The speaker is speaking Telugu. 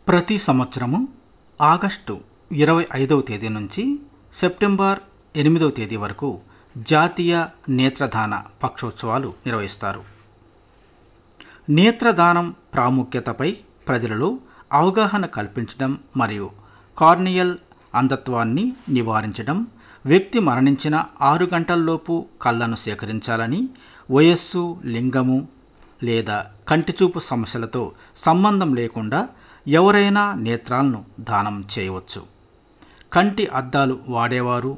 ప్రతి సంవత్సరము ఆగస్టు ఇరవై ఐదవ తేదీ నుంచి సెప్టెంబర్ ఎనిమిదవ తేదీ వరకు జాతీయ నేత్రదాన పక్షోత్సవాలు నిర్వహిస్తారు నేత్రదానం ప్రాముఖ్యతపై ప్రజలలో అవగాహన కల్పించడం మరియు కార్నియల్ అంధత్వాన్ని నివారించడం వ్యక్తి మరణించిన ఆరు గంటల్లోపు కళ్ళను సేకరించాలని వయస్సు లింగము లేదా కంటిచూపు సమస్యలతో సంబంధం లేకుండా ఎవరైనా నేత్రాలను దానం చేయవచ్చు కంటి అద్దాలు వాడేవారు